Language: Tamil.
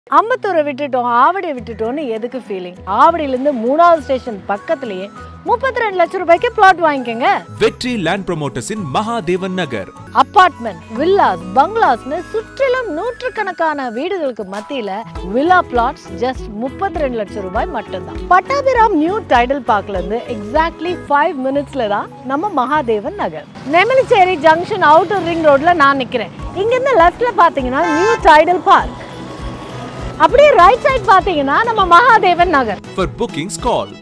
அம்பத்தூரை விட்டுட்டோம் ஆவடியை விட்டுட்டோம்னு எதுக்கு ஃபீலிங் ஆவடியிலேருந்து மூணாவது ஸ்டேஷன் பக்கத்துலயே முப்பத்தி ரெண்டு லட்சம் ரூபாய்க்கு பிளாட் வாங்கிக்கோங்க வெற்றி லேண்ட் ப்ரொமோட்டர்ஸின் மகாதேவன் நகர் அபார்ட்மெண்ட் வில்லாஸ் பங்களாஸ்னு சுற்றிலும் நூற்றுக்கணக்கான வீடுகளுக்கு மத்தியில வில்லா பிளாட்ஸ் ஜஸ்ட் முப்பத்தி ரெண்டு லட்சம் ரூபாய் மட்டும்தான் பட்டாபிராம் நியூ டைடல் பார்க்ல இருந்து எக்ஸாக்ட்லி ஃபைவ் மினிட்ஸ்ல தான் நம்ம Mahadevan Nagar Nemilicheri junction outer ring ரோட்ல நான் நிக்கிறேன் இங்கிருந்து லெஃப்ட்ல பாத்தீங்கன்னா நியூ டைடல் பார்க் அப்படியே ரைட் சைடு பாத்தீங்கன்னா நம்ம மகாதேவன் நகர் For bookings, call